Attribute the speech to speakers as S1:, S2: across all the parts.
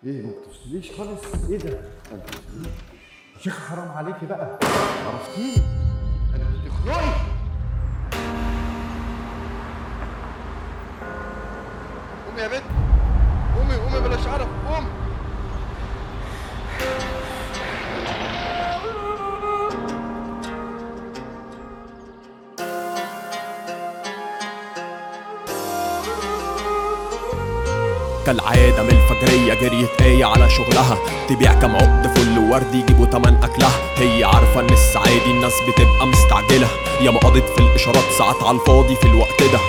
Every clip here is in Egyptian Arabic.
S1: ايه ما بتفصليش خالص ايه ده شيخ حرام عليكي بقى عرفتيني انا بتخنقي
S2: قومي يا بنت قومي قومي بلاش عرف قومي
S3: كالعادة من الفجرية جريت آية على شغلها تبيع كام عقد فل وورد يجيبوا تمن أكلها هي عارفة إن الساعة دي الناس بتبقى مستعجلة يا ما قضت في الإشارات ساعات على الفاضي في الوقت ده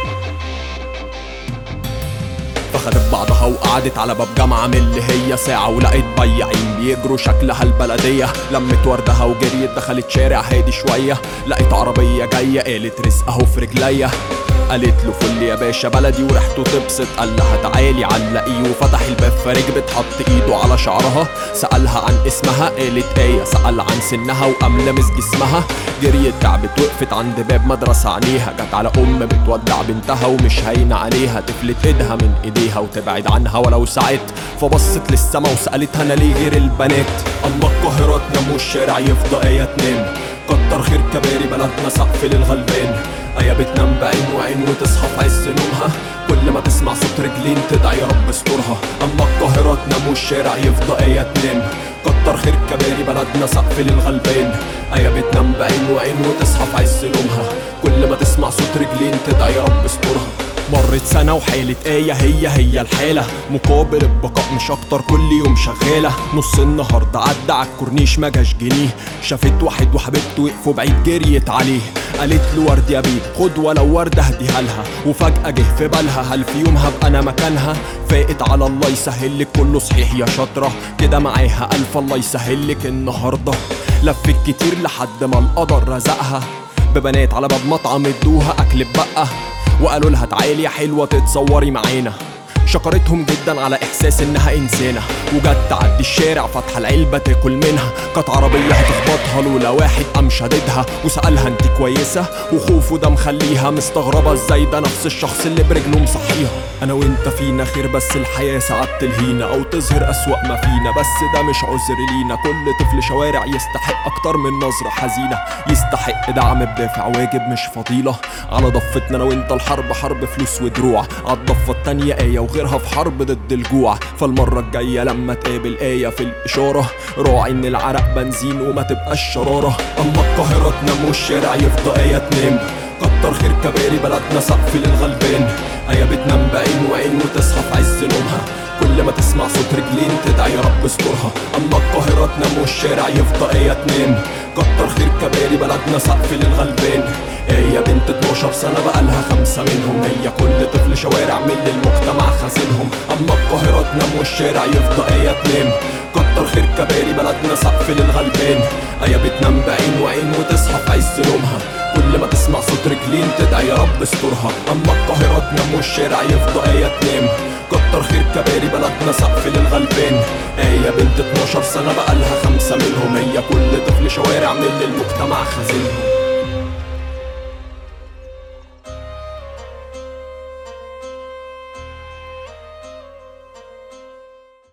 S3: فخدت بعضها وقعدت على باب جامعة من اللي هي ساعة ولقيت بياعين بيجروا شكلها البلدية لمت وردها وجريت دخلت شارع هادي شوية لقيت عربية جاية قالت رزق اهو في رجليا قالت له فل يا باشا بلدي وريحته تبسط قال لها تعالي علقيه وفتح الباب فركبت حط ايده على شعرها سألها عن اسمها قالت ايه سأل عن سنها وقام لمس جسمها جريت تعبت وقفت عند باب مدرسة عينيها جت على ام بتودع بنتها ومش هاينة عليها تفلت ايدها من ايديها وتبعد عنها ولو ساعت فبصت للسما وسألتها انا ليه غير البنات اما القاهرة تنام والشارع يفضى ايه تنام كتر خير كباري بلدنا سقف للغلبان ايا بتنام بعين وعين وتصحى في عز نومها كل ما تسمع صوت رجلين تدعي يا رب استرها اما القاهرة تنام والشارع يفضى ايا تنام كتر خير كباري بلدنا سقف للغلبان ايا بتنام بعين وعين وتصحى في عز نومها كل ما تسمع صوت رجلين تدعي يا رب استرها مرت سنة وحالت آية هي هي الحالة مقابل البقاء مش أكتر كل يوم شغالة نص النهار ده عدى على الكورنيش ما جاش جنيه شافت واحد وحبيبته وقفوا بعيد جريت عليه قالت له ورد يا بيه خد ولو وردة هديها لها وفجأة جه في بالها هل في يوم هبقى أنا مكانها فاقت على الله يسهل لك كله صحيح يا شاطرة كده معاها ألف الله يسهل لك النهاردة لفت كتير لحد ما القدر رزقها ببنات على باب مطعم ادوها أكل بقى وقالوا لها تعالي يا حلوة تتصوري معانا شكرتهم جدا على احساس انها انسانه وجت تعدي الشارع فاتحه العلبه تاكل منها كانت عربيه هتخبطها لولا واحد قام شاددها وسالها انت كويسه وخوفه ده مخليها مستغربه ازاي ده نفس الشخص اللي برجله مصحيها انا وانت فينا خير بس الحياه ساعات تلهينا او تظهر اسوأ ما فينا بس ده مش عذر لينا كل طفل شوارع يستحق اكتر من نظره حزينه يستحق دعم بدافع واجب مش فضيله على ضفتنا انا وانت الحرب حرب فلوس ودروع على الضفه التانيه ايه وغيرها في حرب ضد الجوع فالمره الجايه لما تقابل ايه في الاشاره راعي ان العرق بنزين وما تبقاش شراره اما القاهره تنام والشارع يفضى ايه تنام كتر خير كباري بلدنا سقف للغلبان ايا بتنام بعين وعين وتصحى في عز نومها كل ما تسمع صوت رجلين تدعي يا رب استرها اما القاهرة تنام والشارع يفضى ايه تنام كتر خير كباري بلدنا سقف للغلبان هي بنت 12 سنة بقالها خمسة منهم هي كل طفل شوارع من المجتمع خازنهم اما القاهرة تنام والشارع يفضى ايه تنام كتر خير كباري بلدنا سقف للغلبان ايا بتنام بعين وعين وتصحى في عز نومها كل ما تسمع صوت رجلين تدعي يا رب استرها اما القاهرة تنام والشارع يفضى ايه تنام كتر خير كباري بلدنا سقف للغلبان هي بنت 12 سنة بقالها خمسة منهم هي كل طفل شوارع من المجتمع خازنهم